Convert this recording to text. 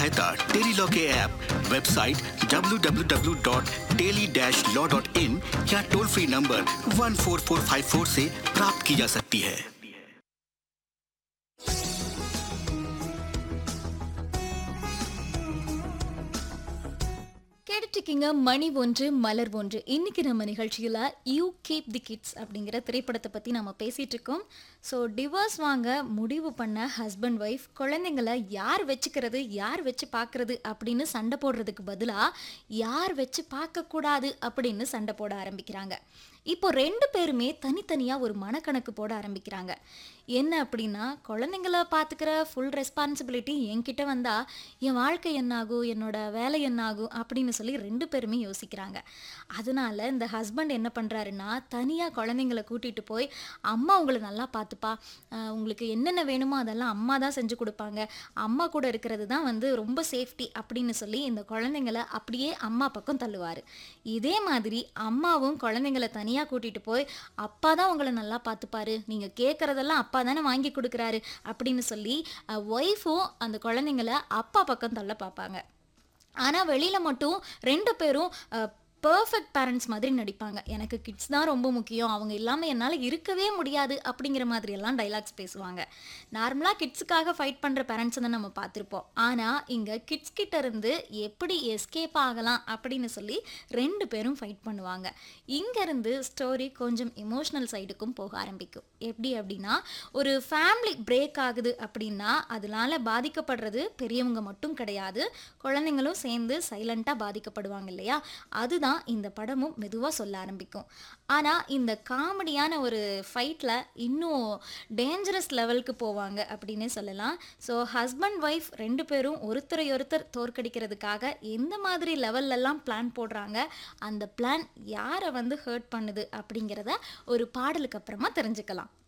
सहायता टेलीलॉ के app website www.teli-law.in या टोल फ्री नंबर 14454 से प्राप्त की जा सकती है கேட்டுட்ருக்கீங்க மணி ஒன்று மலர் ஒன்று இன்னைக்கு நம்ம நிகழ்ச்சியில் யூ கீப் தி கிட்ஸ் அப்படிங்கிற திரைப்படத்தை பற்றி நம்ம பேசிகிட்டு இருக்கோம் ஸோ டிவோர்ஸ் வாங்க முடிவு பண்ண ஹஸ்பண்ட் ஒய்ஃப் குழந்தைங்களை யார் வச்சுக்கிறது யார் வச்சு பார்க்கறது அப்படின்னு சண்டை போடுறதுக்கு பதிலாக யார் வச்சு பார்க்கக்கூடாது அப்படின்னு சண்டை போட ஆரம்பிக்கிறாங்க இப்போ ரெண்டு பேருமே தனித்தனியாக ஒரு மனக்கணக்கு போட ஆரம்பிக்கிறாங்க என்ன அப்படின்னா குழந்தைங்கள பார்த்துக்கிற ஃபுல் ரெஸ்பான்சிபிலிட்டி என்கிட்ட வந்தால் என் வாழ்க்கை என்னாகும் என்னோட வேலை என்னாகும் அப்படின்னு சொல்லி ரெண்டு பேருமே யோசிக்கிறாங்க அதனால இந்த ஹஸ்பண்ட் என்ன பண்ணுறாருன்னா தனியாக குழந்தைங்கள கூட்டிகிட்டு போய் அம்மா உங்களை நல்லா பார்த்துப்பா அஹ் உங்களுக்கு என்னென்ன வேணுமோ அதெல்லாம் அம்மா தான் செஞ்சு கொடுப்பாங்க அம்மா கூட இருக்கிறது தான் வந்து ரொம்ப சேஃப்டி அப்படின்னு சொல்லி இந்த குழந்தைங்கள அப்படியே அம்மா பக்கம் தள்ளுவார் இதே மாதிரி அம்மாவும் குழந்தைங்கள தனியாக கூட்டிகிட்டு போய் அப்பா தான் உங்களை நல்லா பார்த்துப்பாரு நீங்கள் கேட்குறதெல்லாம் அப்பா தானே வாங்கி கொடுக்குறாரு அப்படின்னு சொல்லி ஒய்ஃபும் அந்த குழந்தைங்கள அப்பா பக்கம் தள்ள பார்ப்பாங்க ஆனால் வெளியில் மட்டும் ரெண்டு பேரும் பர்ஃபெக்ட் பேரண்ட்ஸ் மாதிரி நடிப்பாங்க எனக்கு கிட்ஸ் தான் ரொம்ப முக்கியம் அவங்க இல்லாமல் என்னால் இருக்கவே முடியாது அப்படிங்கிற மாதிரியெல்லாம் டைலாக்ஸ் பேசுவாங்க நார்மலாக கிட்ஸுக்காக ஃபைட் பண்ணுற பேரண்ட்ஸ் தான் நம்ம பார்த்துருப்போம் ஆனால் இங்கே கிட்ஸ் கிட்ட இருந்து எப்படி எஸ்கேப் ஆகலாம் அப்படின்னு சொல்லி ரெண்டு பேரும் ஃபைட் பண்ணுவாங்க இங்கேருந்து ஸ்டோரி கொஞ்சம் இமோஷ்னல் சைடுக்கும் போக ஆரம்பிக்கும் எப்படி அப்படின்னா ஒரு ஃபேமிலி பிரேக் ஆகுது அப்படின்னா அதனால பாதிக்கப்படுறது பெரியவங்க மட்டும் கிடையாது குழந்தைங்களும் சேர்ந்து சைலண்ட்டாக பாதிக்கப்படுவாங்க இல்லையா அதுதான் இந்த படமும் மெதுவாக சொல்ல ஆரம்பிக்கும் ஆனால் இந்த காமெடியான ஒரு ஃபைட்டில் இன்னும் டேஞ்சரஸ் லெவலுக்கு போவாங்க அப்படின்னே சொல்லலாம் ஸோ ஹஸ்பண்ட் ஒய்ஃப் ரெண்டு பேரும் ஒருத்தரை ஒருத்தர் தோற்கடிக்கிறதுக்காக எந்த மாதிரி லெவல்லலாம் பிளான் போடுறாங்க அந்த பிளான் யாரை வந்து ஹர்ட் பண்ணுது அப்படிங்கிறத ஒரு பாடலுக்கு அப்புறமா தெரிஞ்சுக்கலாம்